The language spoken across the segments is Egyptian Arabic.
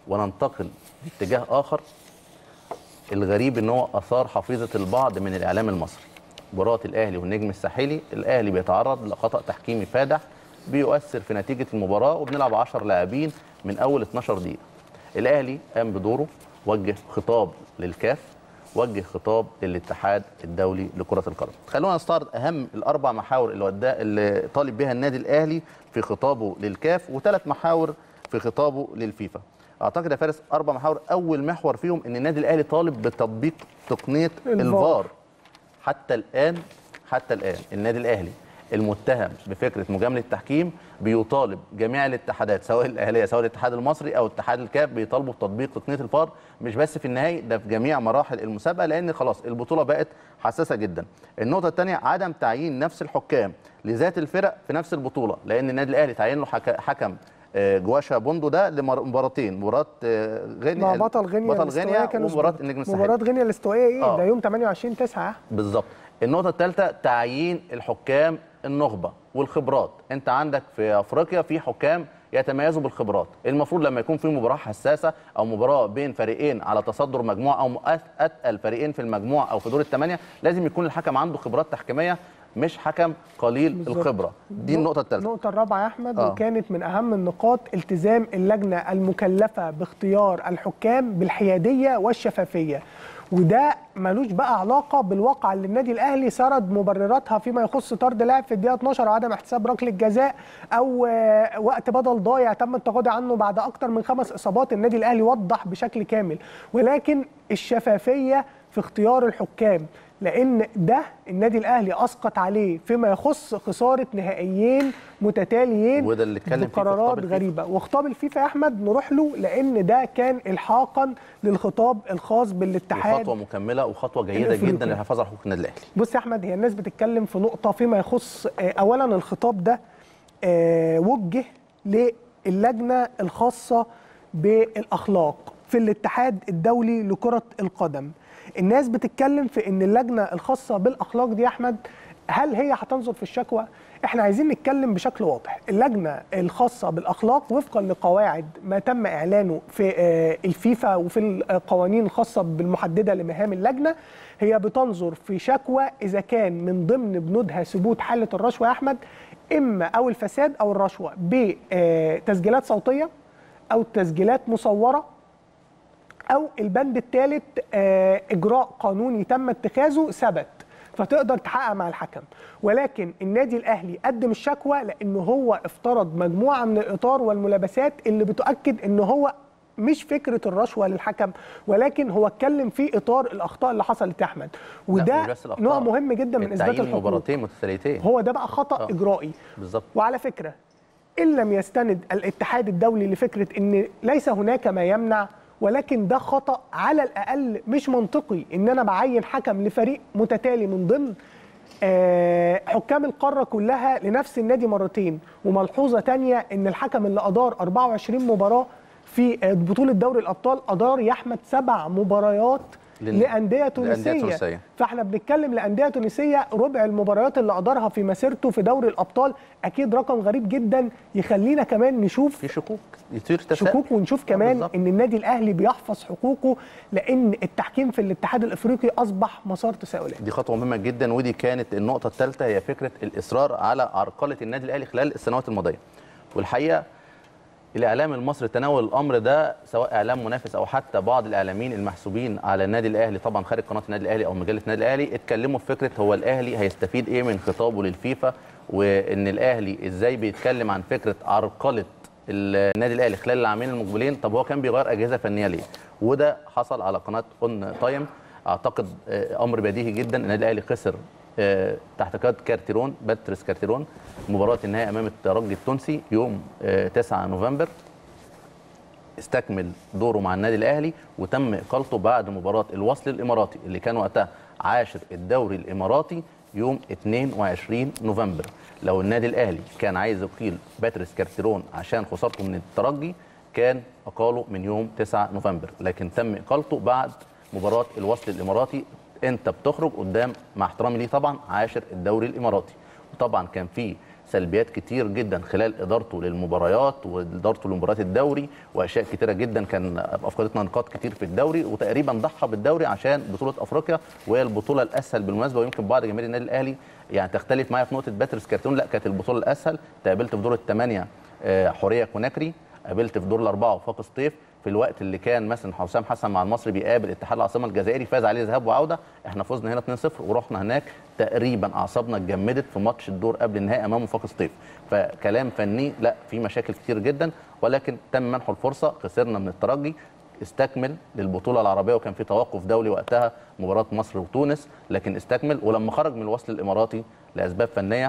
وننتقل لاتجاه اخر الغريب ان هو اثار حفيظه البعض من الاعلام المصري مباراه الاهلي والنجم الساحلي الاهلي بيتعرض لخطا تحكيمي فادح بيؤثر في نتيجه المباراه وبنلعب 10 لاعبين من اول 12 دقيقه الاهلي قام بدوره وجه خطاب للكاف وجه خطاب للاتحاد الدولي لكره القدم خلونا نستعرض اهم الاربع محاور اللي وداه اللي طالب بها النادي الاهلي في خطابه للكاف وثلاث محاور في خطابه للفيفا اعتقد يا فارس اربع محاور اول محور فيهم ان النادي الاهلي طالب بتطبيق تقنيه الفار. الفار حتى الان حتى الان النادي الاهلي المتهم بفكره مجامله التحكيم بيطالب جميع الاتحادات سواء الاهليه سواء الاتحاد المصري او اتحاد الكاف بيطالبوا بتطبيق تقنيه الفار مش بس في النهائي ده في جميع مراحل المسابقه لان خلاص البطوله بقت حساسه جدا. النقطه الثانيه عدم تعيين نفس الحكام لذات الفرق في نفس البطوله لان النادي الاهلي تعين له حك- حكم آه، جواشا بوندو ده لمباراتين مباراه آه، غينيا مع بطل غينيا بطل الاستوائية غينيا كانوا ومباراه سبورت. النجم الساحلي مباراه غينيا الاستوائيه ايه آه. ده يوم 28 9 بالظبط النقطة الثالثة تعيين الحكام النخبة والخبرات انت عندك في افريقيا في حكام يتميزوا بالخبرات المفروض لما يكون في مباراة حساسة او مباراة بين فريقين على تصدر مجموعة او مؤث- اتقل فريقين في المجموعة او في دور الثمانية لازم يكون الحكم عنده خبرات تحكيمية مش حكم قليل بالظبط. الخبرة دي النقطة الثالثة النقطة الرابعة يا أحمد آه. وكانت من أهم النقاط التزام اللجنة المكلفة باختيار الحكام بالحيادية والشفافية وده ملوش بقى علاقة بالواقع اللي النادي الأهلي سرد مبرراتها فيما يخص طرد لاعب في الدقيقة 12 وعدم احتساب ركلة جزاء أو آه، وقت بدل ضايع تم التغاضي عنه بعد أكتر من خمس إصابات النادي الأهلي وضح بشكل كامل ولكن الشفافية في اختيار الحكام لان ده النادي الاهلي اسقط عليه فيما يخص خساره نهائيين متتاليين وده اللي اتكلم فيه في خطاب بقرارات الفيفا. غريبه وخطاب الفيفا يا احمد نروح له لان ده كان الحاقا للخطاب الخاص بالاتحاد خطوة مكملة وخطوة جيدة الأفريقي. جدا للحفاظ على حقوق النادي الاهلي بص يا احمد هي الناس بتتكلم في نقطه فيما يخص آه، اولا الخطاب ده آه، وجه للجنه الخاصه بالاخلاق في الاتحاد الدولي لكره القدم الناس بتتكلم في ان اللجنه الخاصه بالاخلاق دي يا احمد هل هي هتنظر في الشكوى احنا عايزين نتكلم بشكل واضح اللجنه الخاصه بالاخلاق وفقا لقواعد ما تم اعلانه في آه، الفيفا وفي القوانين الخاصه بالمحدده لمهام اللجنه هي بتنظر في شكوى اذا كان من ضمن بنودها ثبوت حاله الرشوه يا احمد اما او الفساد او الرشوه بتسجيلات صوتيه او تسجيلات مصوره او البند الثالث اجراء قانوني تم اتخاذه ثبت فتقدر تحقق مع الحكم ولكن النادي الاهلي قدم الشكوى لانه هو افترض مجموعه من الاطار والملابسات اللي بتؤكد ان هو مش فكره الرشوه للحكم ولكن هو اتكلم في اطار الاخطاء اللي حصلت يا احمد لا، وده مش بس الأخطاء. نوع مهم جدا من اثبات التعيين الحقوق مباراتين متتاليتين هو ده بقى خطا آه. اجرائي بالظبط وعلى فكره ان لم يستند الاتحاد الدولي لفكره ان ليس هناك ما يمنع ولكن ده خطا على الاقل مش منطقي ان انا بعين حكم لفريق متتالي من ضمن آه، حكام القاره كلها لنفس النادي مرتين وملحوظه تانية ان الحكم اللي ادار 24 مباراه في آه، بطوله دوري الابطال ادار يا احمد سبع مباريات لل- لانديه لأندية تونسيه تونسية. فاحنا بنتكلم لانديه تونسيه ربع المباريات اللي ادارها في مسيرته في دوري الابطال اكيد رقم غريب جدا يخلينا كمان نشوف في شكوك يثير تساؤل شكوك ونشوف آه، كمان بالظبط. ان النادي الاهلي بيحفظ حقوقه لان التحكيم في الاتحاد الافريقي اصبح مسار تساؤلات دي خطوه مهمه جدا ودي كانت النقطه الثالثه هي فكره الاصرار على عرقله النادي الاهلي خلال السنوات الماضيه والحقيقه الاعلام المصري تناول الامر ده سواء اعلام منافس او حتى بعض الاعلاميين المحسوبين على النادي الاهلي طبعا خارج قناه النادي الاهلي او مجله النادي الاهلي اتكلموا في فكره هو الاهلي هيستفيد ايه من خطابه للفيفا وان الاهلي ازاي بيتكلم عن فكره عرقله النادي الاهلي خلال العامين المقبلين طب هو كان بيغير اجهزه فنيه ليه وده حصل على قناه اون تايم اعتقد آه، امر بديهي جدا النادي الاهلي خسر آه، تحت قياده كارتيرون باتريس كارتيرون مباراه النهائي امام الترجي التونسي يوم آه، 9 نوفمبر استكمل دوره مع النادي الاهلي وتم اقالته بعد مباراه الوصل الاماراتي اللي كان وقتها عاشر الدوري الاماراتي يوم 22 نوفمبر لو النادي الاهلي كان عايز يقيل باتريس كارتيرون عشان خسارته من الترجي كان اقاله من يوم 9 نوفمبر لكن تم اقالته بعد مباراه الوصل الاماراتي انت بتخرج قدام مع احترامي ليه طبعا عاشر الدوري الاماراتي وطبعا كان في سلبيات كتير جدا خلال ادارته للمباريات وادارته لمباريات الدوري واشياء كتيره جدا كان افقدتنا نقاط كتير في الدوري وتقريبا ضحى بالدوري عشان بطوله افريقيا وهي البطوله الاسهل بالمناسبه ويمكن بعض جماهير النادي الاهلي يعني تختلف معايا في نقطه باتريس كارتون لا كانت البطوله الاسهل تقابلت في دور الثمانيه آه، حوريه كوناكري قابلت في دور الاربعه وفاق سطيف في الوقت اللي كان مثلا حسام حسن مع المصري بيقابل اتحاد العاصمه الجزائري فاز عليه ذهاب وعوده احنا فزنا هنا 2-0 ورحنا هناك تقريبا اعصابنا اتجمدت في ماتش الدور قبل النهائي امام وفاق سطيف فكلام فني لا في مشاكل كتير جدا ولكن تم منحه الفرصه خسرنا من الترجي استكمل للبطوله العربيه وكان في توقف دولي وقتها مباراه مصر وتونس لكن استكمل ولما خرج من الوصل الاماراتي لاسباب فنيه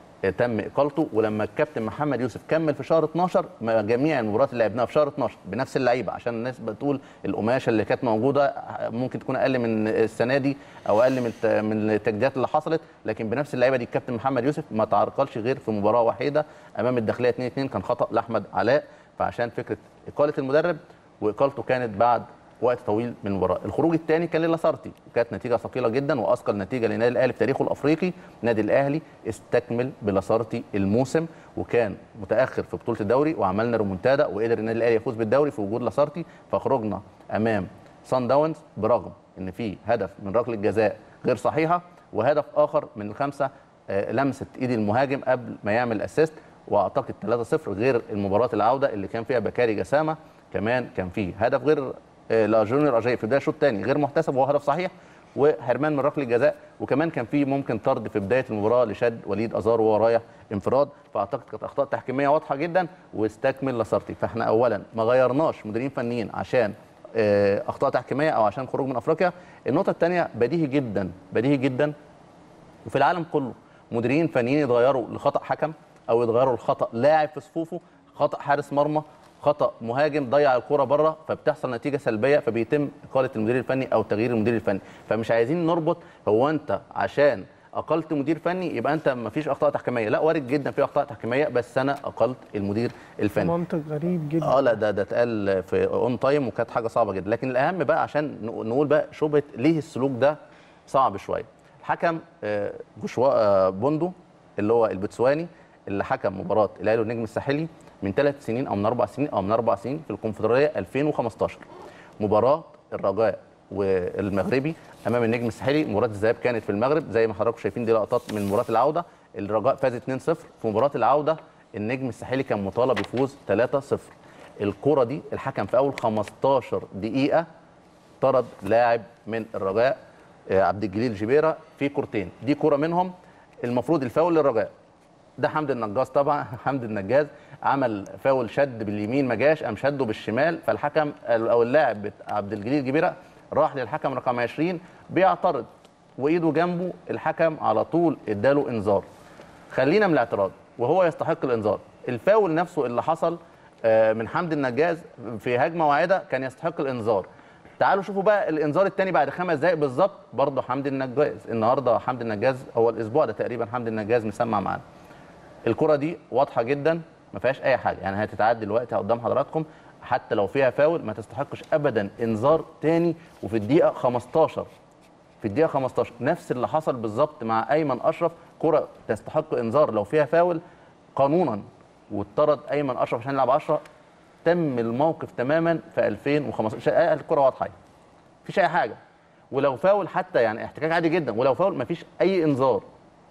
تم اقالته ولما الكابتن محمد يوسف كمل في شهر 12 ما جميع المباريات اللي لعبناها في شهر 12 بنفس اللعيبه عشان الناس بتقول القماشه اللي كانت موجوده ممكن تكون اقل من السنه دي او اقل من الت- من التجديدات اللي حصلت لكن بنفس اللعيبه دي الكابتن محمد يوسف ما تعرقلش غير في مباراه وحيده امام الداخليه 2 2 كان خطا لاحمد علاء فعشان فكره اقاله المدرب واقالته كانت بعد وقت طويل من المباراه الخروج الثاني كان للاسارتي وكانت نتيجه ثقيله جدا واثقل نتيجه للنادي الاهلي في تاريخه الافريقي النادي الاهلي استكمل بلاسارتي الموسم وكان متاخر في بطوله الدوري وعملنا ريمونتادا وقدر النادي الاهلي يفوز بالدوري في وجود لاسارتي فخرجنا امام سان داونز برغم ان في هدف من ركله جزاء غير صحيحه وهدف اخر من الخمسه آه، لمسه ايد المهاجم قبل ما يعمل اسيست واعتقد 3-0 غير المباراه العوده اللي كان فيها بكاري جسامه كمان كان فيه هدف غير آه، لجونيور اجاي في بدايه الشوط الثاني غير محتسب وهو هدف صحيح وحرمان من ركله جزاء وكمان كان في ممكن طرد في بدايه المباراه لشد وليد ازار وهو رايح انفراد فاعتقد كانت اخطاء تحكيميه واضحه جدا واستكمل لاسارتي فاحنا اولا ما غيرناش مديرين فنيين عشان آه، اخطاء تحكيميه او عشان خروج من افريقيا النقطه الثانيه بديهي جدا بديهي جدا وفي العالم كله مديرين فنيين يتغيروا لخطا حكم او يتغيروا لخطا لاعب في صفوفه خطا حارس مرمى خطا مهاجم ضيع الكره بره فبتحصل نتيجه سلبيه فبيتم اقاله المدير الفني او تغيير المدير الفني فمش عايزين نربط هو انت عشان اقلت مدير فني يبقى انت ما فيش اخطاء تحكيميه لا وارد جدا في اخطاء تحكيميه بس انا اقلت المدير الفني منطق غريب جدا اه لا ده ده اتقال في اون تايم وكانت حاجه صعبه جدا لكن الاهم بقى عشان نق- نقول بقى شبهه ليه السلوك ده صعب شويه الحكم آه، جوشوا آه، بوندو اللي هو البتسواني اللي حكم مباراه الاهلي والنجم الساحلي من ثلاث سنين او من اربع سنين او من اربع سنين في الكونفدراليه 2015 مباراه الرجاء والمغربي امام النجم الساحلي مباراه الذهاب كانت في المغرب زي ما حضراتكم شايفين دي لقطات من مباراه العوده الرجاء فاز 2-0 في مباراه العوده النجم الساحلي كان مطالب يفوز 3-0 الكره دي الحكم في اول 15 دقيقه طرد لاعب من الرجاء آه، عبد الجليل جبيره في كورتين دي كره منهم المفروض الفاول للرجاء ده حمد النجاز طبعا حمد النجاز عمل فاول شد باليمين ما جاش قام شده بالشمال فالحكم او اللاعب بت- عبد الجليل جبيره راح للحكم رقم 20 بيعترض وايده جنبه الحكم على طول اداله انذار خلينا من الاعتراض وهو يستحق الانذار الفاول نفسه اللي حصل آه، من حمد النجاز في هجمه واعده كان يستحق الانذار تعالوا شوفوا بقى الانذار الثاني بعد خمس دقائق بالظبط برضه حمد النجاز النهارده حمد النجاز هو الاسبوع ده تقريبا حمد النجاز مسمع معانا الكره دي واضحه جدا ما فيهاش اي حاجه يعني هتتعاد دلوقتي قدام حضراتكم حتى لو فيها فاول ما تستحقش ابدا انذار تاني وفي الدقيقه 15 في الدقيقه 15 نفس اللي حصل بالظبط مع ايمن اشرف كره تستحق انذار لو فيها فاول قانونا واتطرد ايمن اشرف عشان يلعب 10 تم الموقف تماما في 2015 آه، الكره واضحه أهي. مفيش اي حاجه ولو فاول حتى يعني احتكاك عادي جدا ولو فاول مفيش اي انذار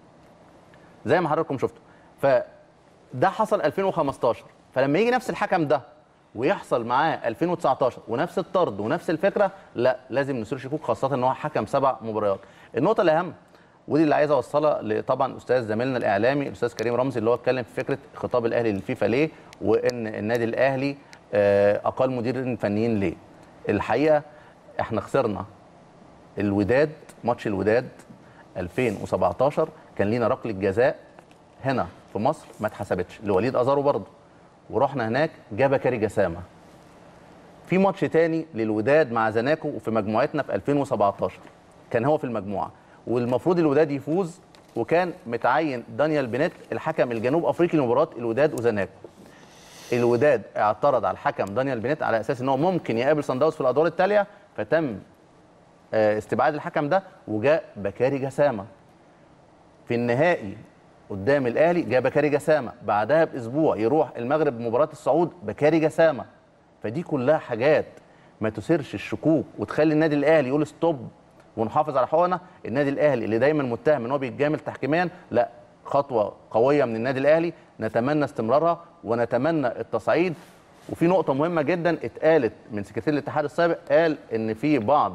زي ما حضراتكم شفتوا فده حصل 2015 فلما يجي نفس الحكم ده ويحصل معاه 2019 ونفس الطرد ونفس الفكره لا لازم نثير شكوك خاصه ان هو حكم سبع مباريات النقطه الاهم ودي اللي عايز اوصلها لطبعا استاذ زميلنا الاعلامي الاستاذ كريم رمزي اللي هو اتكلم في فكره خطاب الاهلي للفيفا ليه وان النادي الاهلي آه، اقل مدير فنيين ليه الحقيقه احنا خسرنا الوداد ماتش الوداد 2017 كان لينا ركله جزاء هنا في مصر ما اتحسبتش لوليد ازارو برضه ورحنا هناك جاب كاري جسامه في ماتش تاني للوداد مع زناكو وفي مجموعتنا في 2017 كان هو في المجموعه والمفروض الوداد يفوز وكان متعين دانيال بنت الحكم الجنوب افريقي لمباراه الوداد وزناكو الوداد اعترض على الحكم دانيال بنت على اساس ان هو ممكن يقابل صن داونز في الادوار التاليه فتم آه، استبعاد الحكم ده وجاء بكاري جسامه في النهائي قدام الاهلي جاء بكاري جسامه بعدها باسبوع يروح المغرب مباراه الصعود بكاري جسامه فدي كلها حاجات ما تثيرش الشكوك وتخلي النادي الاهلي يقول ستوب ونحافظ على حقوقنا النادي الاهلي اللي دايما متهم ان هو بيتجامل تحكيميا لا خطوه قويه من النادي الاهلي نتمنى استمرارها ونتمنى التصعيد وفي نقطه مهمه جدا اتقالت من سكرتير الاتحاد السابق قال ان في بعض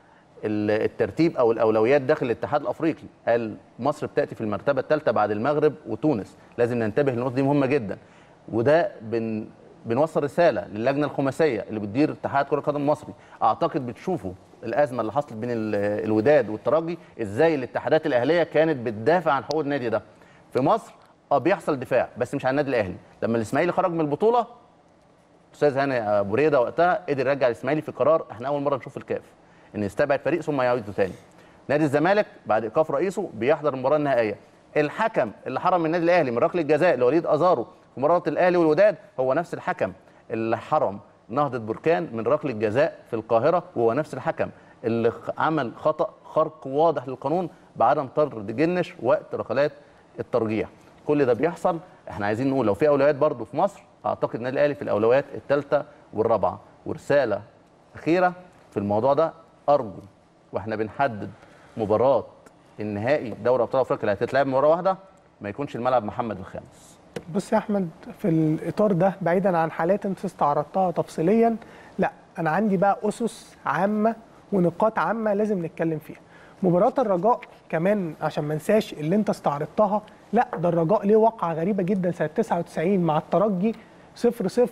ال- الترتيب او الاولويات داخل الاتحاد الافريقي قال مصر بتاتي في المرتبه الثالثه بعد المغرب وتونس لازم ننتبه للنقطه دي مهمه جدا وده بن بنوصل رساله للجنه الخماسيه اللي بتدير اتحاد كره القدم المصري اعتقد بتشوفوا الازمه اللي حصلت بين ال- الوداد والترجي ازاي الاتحادات الاهليه كانت بتدافع عن حقوق النادي ده في مصر اه بيحصل دفاع بس مش عن النادي الاهلي لما الاسماعيلي خرج من البطوله استاذ هاني ابو ريده وقتها قدر يرجع الاسماعيلي في قرار احنا اول مره نشوف الكاف ان يستبعد فريق ثم يعيده تاني نادي الزمالك بعد ايقاف رئيسه بيحضر المباراه النهائيه الحكم اللي حرم النادي الاهلي من ركله الجزاء لوليد ازارو في مباراه الاهلي والوداد هو نفس الحكم اللي حرم نهضه بركان من ركله جزاء في القاهره وهو نفس الحكم اللي خ- عمل خطا خرق واضح للقانون بعدم طرد جنش وقت ركلات الترجيح كل ده بيحصل احنا عايزين نقول لو في اولويات برضو في مصر اعتقد النادي الاهلي في الاولويات الثالثه والرابعه ورساله اخيره في الموضوع ده ارجو واحنا بنحدد مباراه النهائي دوري ابطال افريقيا اللي هتتلعب مباراه واحده ما يكونش الملعب محمد الخامس بص يا احمد في الاطار ده بعيدا عن حالات انت استعرضتها تفصيليا لا انا عندي بقى اسس عامه ونقاط عامه لازم نتكلم فيها مباراه الرجاء كمان عشان ما انساش اللي انت استعرضتها لا ده الرجاء ليه وقعه غريبه جدا سنه 99 مع الترجي 0 0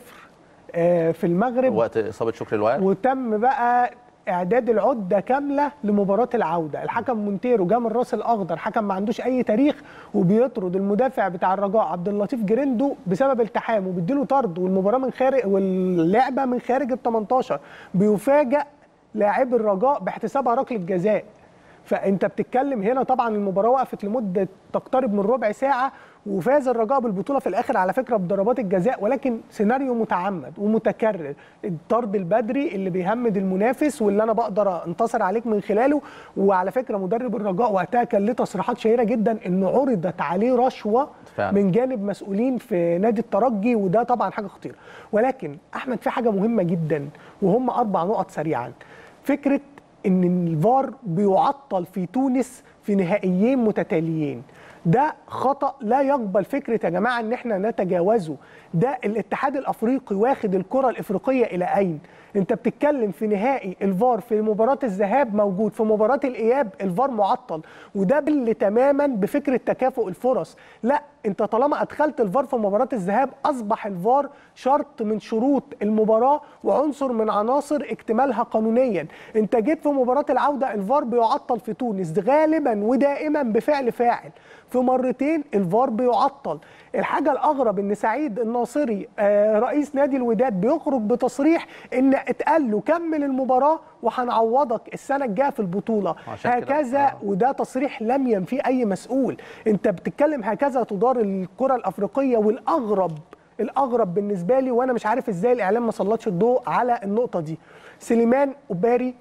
في المغرب وقت اصابه شكري الوعد وتم بقى اعداد العده كامله لمباراه العوده الحكم مونتيرو جه من راس الاخضر حكم ما عندوش اي تاريخ وبيطرد المدافع بتاع الرجاء عبد اللطيف جريندو بسبب التحام وبيديله طرد والمباراه من خارج واللعبه من خارج ال 18 بيفاجئ لاعب الرجاء باحتسابها ركله جزاء فانت بتتكلم هنا طبعا المباراه وقفت لمده تقترب من ربع ساعه وفاز الرجاء بالبطوله في الاخر على فكره بضربات الجزاء ولكن سيناريو متعمد ومتكرر الطرد البدري اللي بيهمد المنافس واللي انا بقدر انتصر عليك من خلاله وعلى فكره مدرب الرجاء وقتها كان له تصريحات شهيره جدا انه عرضت عليه رشوه فعلا. من جانب مسؤولين في نادي الترجي وده طبعا حاجه خطيره ولكن احمد في حاجه مهمه جدا وهم اربع نقط سريعا فكره ان الفار بيعطل في تونس في نهائيين متتاليين ده خطا لا يقبل فكره يا جماعه ان احنا نتجاوزه ده الاتحاد الافريقي واخد الكره الافريقيه الى اين انت بتتكلم في نهائي الفار في مباراه الذهاب موجود في مباراه الاياب الفار معطل وده بل تماما بفكره تكافؤ الفرص لا انت طالما ادخلت الفار في مباراه الذهاب اصبح الفار شرط من شروط المباراه وعنصر من عناصر اكتمالها قانونيا انت جيت في مباراه العوده الفار بيعطل في تونس غالبا ودائما بفعل فاعل في مرتين الفار بيعطل الحاجه الاغرب ان سعيد الناصري آه، رئيس نادي الوداد بيخرج بتصريح ان اتقال له كمل المباراه وهنعوضك السنه الجايه في البطوله عشان كده- هكذا آه. وده تصريح لم ينفيه اي مسؤول انت بتتكلم هكذا تدار الكره الافريقيه والاغرب الاغرب بالنسبه لي وانا مش عارف ازاي الاعلام ما سلطش الضوء على النقطه دي سليمان اوباري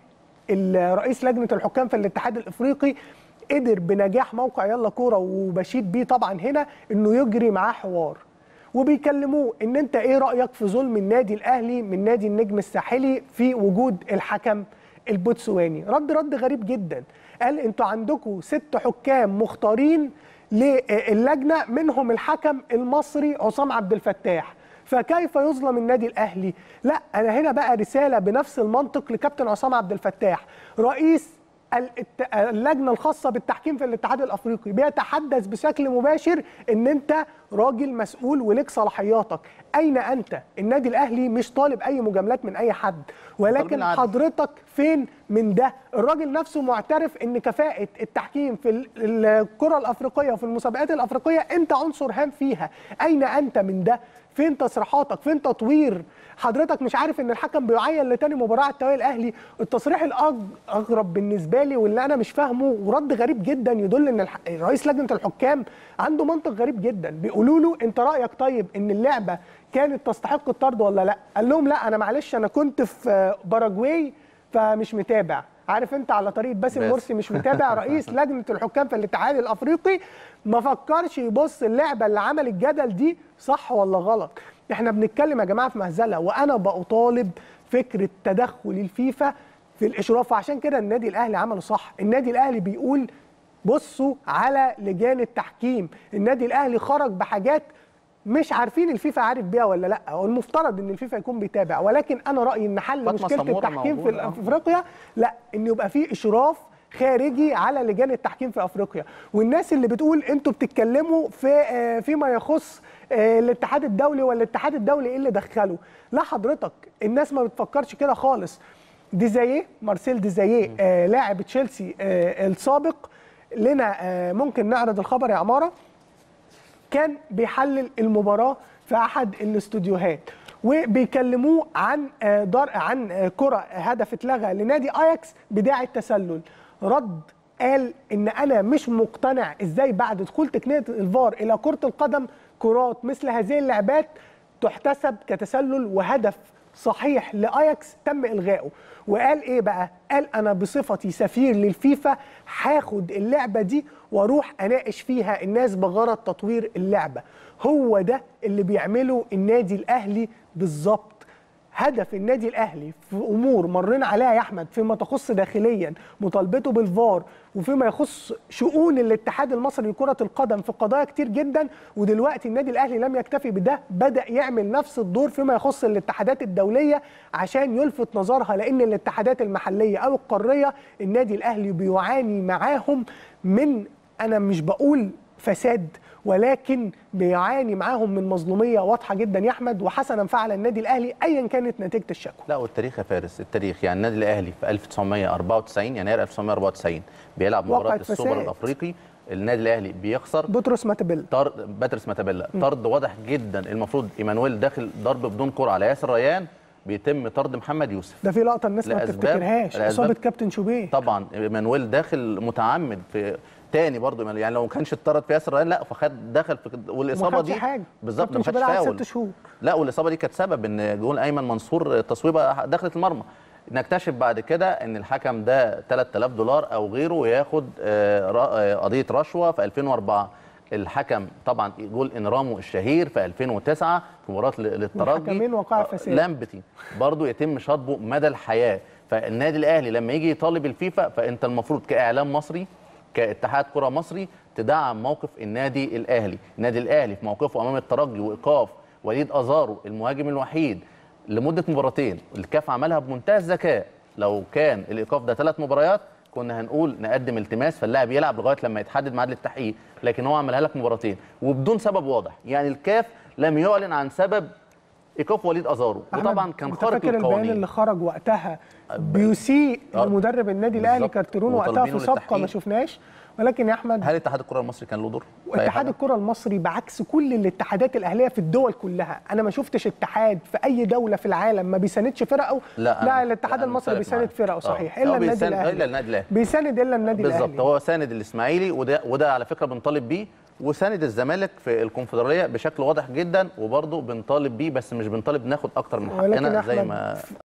رئيس لجنه الحكام في الاتحاد الافريقي قدر بنجاح موقع يلا كوره وبشيد بيه طبعا هنا انه يجري معاه حوار وبيكلموه ان انت ايه رايك في ظلم النادي الاهلي من نادي النجم الساحلي في وجود الحكم البوتسواني رد رد غريب جدا قال انتوا عندكم ست حكام مختارين للجنه منهم الحكم المصري عصام عبد الفتاح فكيف يظلم النادي الاهلي لا انا هنا بقى رساله بنفس المنطق لكابتن عصام عبد الفتاح رئيس الات- اللجنه الخاصه بالتحكيم في الاتحاد الافريقي بيتحدث بشكل مباشر ان انت راجل مسؤول ولك صلاحياتك اين انت النادي الاهلي مش طالب اي مجاملات من اي حد ولكن طالبين العدل. حضرتك فين من ده الراجل نفسه معترف ان كفاءه التحكيم في ال- الكره الافريقيه وفي المسابقات الافريقيه انت عنصر هام فيها اين انت من ده فين تصريحاتك فين تطوير حضرتك مش عارف ان الحكم بيعين لتاني مباراه على التوالي الاهلي التصريح الاغرب بالنسبه لي واللي انا مش فاهمه ورد غريب جدا يدل ان الح... رئيس لجنه الحكام عنده منطق غريب جدا بيقولوا له انت رايك طيب ان اللعبه كانت تستحق الطرد ولا لا قال لهم لا انا معلش انا كنت في باراجواي فمش متابع عارف انت على طريقه باسم باسم. مرسي مش متابع رئيس لجنه الحكام في الاتحاد الافريقي ما فكرش يبص اللعبه اللي عمل الجدل دي صح ولا غلط احنا بنتكلم يا جماعه في مهزله وانا بطالب فكره تدخل الفيفا في الاشراف وعشان كده النادي الاهلي عمله صح النادي الاهلي بيقول بصوا على لجان التحكيم النادي الاهلي خرج بحاجات مش عارفين الفيفا عارف بيها ولا لا هو المفترض ان الفيفا يكون بيتابع ولكن انا رايي ان حل فاطمة مشكله سمورة التحكيم في موجودة، آه. افريقيا لا ان يبقى في اشراف خارجي على لجان التحكيم في افريقيا والناس اللي بتقول انتوا بتتكلموا في آه، فيما يخص آه، الاتحاد الدولي ولا الاتحاد الدولي ايه اللي دخله لا حضرتك الناس ما بتفكرش كده خالص ديزايه مارسيل ديزايه آه لاعب تشيلسي آه السابق لنا آه ممكن نعرض الخبر يا عماره كان بيحلل المباراه في احد الاستوديوهات وبيكلموه عن آه، دار عن آه، كره هدف اتلغى لنادي اياكس بداعي التسلل رد قال ان انا مش مقتنع ازاي بعد دخول تقنيه الفار الى كره القدم كرات مثل هذه اللعبات تحتسب كتسلل وهدف صحيح لاياكس تم الغائه وقال ايه بقى قال انا بصفتي سفير للفيفا هاخد اللعبه دي واروح اناقش فيها الناس بغرض تطوير اللعبه هو ده اللي بيعمله النادي الاهلي بالظبط هدف النادي الاهلي في امور مرينا عليها يا احمد فيما تخص داخليا مطالبته بالفار وفيما يخص شؤون الاتحاد المصري لكره القدم في قضايا كتير جدا ودلوقتي النادي الاهلي لم يكتفي بده بدا يعمل نفس الدور فيما يخص الاتحادات الدوليه عشان يلفت نظرها لان الاتحادات المحليه او القاريه النادي الاهلي بيعاني معاهم من انا مش بقول فساد ولكن بيعاني معاهم من مظلوميه واضحه جدا يا احمد وحسنا فعل النادي الاهلي ايا كانت نتيجه الشكوى لا والتاريخ يا فارس التاريخ يعني النادي الاهلي في 1994 يناير 1994 بيلعب مباراه وقعت السوبر فساد. الافريقي النادي الاهلي بيخسر بطرس ماتبيل طرد باتريس ماتابيلا طرد واضح جدا المفروض ايمانويل داخل ضرب بدون كره على ياسر ريان بيتم طرد محمد يوسف ده في لقطه الناس ما لأسباب- بتفتكرهاش لأسباب- اصابه كابتن شوبيه طبعا ايمانويل داخل متعمد في تاني برضه إيمانويل. يعني لو ما كانش اتطرد في ياسر ريان لا فخد دخل في والاصابه خدش دي حاجة. بالظبط كابتن ما شوبير خدش قعد فاول ست شهور. لا والاصابه دي كانت سبب ان جول ايمن منصور تصويبه دخلت المرمى نكتشف بعد كده ان الحكم ده 3000 دولار او غيره وياخد آه، را- آه، قضيه رشوه في 2004 الحكم طبعا جول انرامو الشهير في 2009 في مباراه ل- للترجي والحكمين وقع آه، فساد. لامبتي برضه يتم شطبه مدى الحياه فالنادي الاهلي لما يجي يطالب الفيفا فانت المفروض كاعلام مصري كاتحاد كره مصري تدعم موقف النادي الاهلي النادي الاهلي في موقفه امام الترجي وايقاف وليد ازارو المهاجم الوحيد لمده مباراتين الكاف عملها بمنتهى الذكاء لو كان الايقاف ده ثلاث مباريات كنا هنقول نقدم التماس فاللاعب يلعب لغايه لما يتحدد ميعاد التحقيق لكن هو عملها لك مباراتين وبدون سبب واضح يعني الكاف لم يعلن عن سبب ايقاف وليد ازارو وطبعا أحمد، كان أنت خارق فاكر البيان للقوانين اللي خرج وقتها بيسيء آه. لمدرب النادي الاهلي بالظبط. كارترون وقتها وطالبينه في سابقه ما للتحقيق. شفناش ولكن يا احمد هل اتحاد الكره المصري كان له دور؟ في أي اتحاد حاجة؟ الكره المصري بعكس كل الاتحادات الاهليه في الدول كلها انا ما شفتش اتحاد في اي دوله في العالم ما بيساندش فرقه لا، لا أنا- الاتحاد لا، أنا المصري مختلف بيساند معاك. فرقه آه. صحيح هو الا النادي بيساند- الاهلي إلا النادي الأهلي. بيساند الا النادي بالظبط الاهلي هو ساند الاسماعيلي وده وده على فكره بنطالب بيه وساند الزمالك في الكونفدراليه بشكل واضح جدا وبرضه بنطالب بيه بس مش بنطالب ناخد اكتر من ولكن حقنا زي أحمد، ما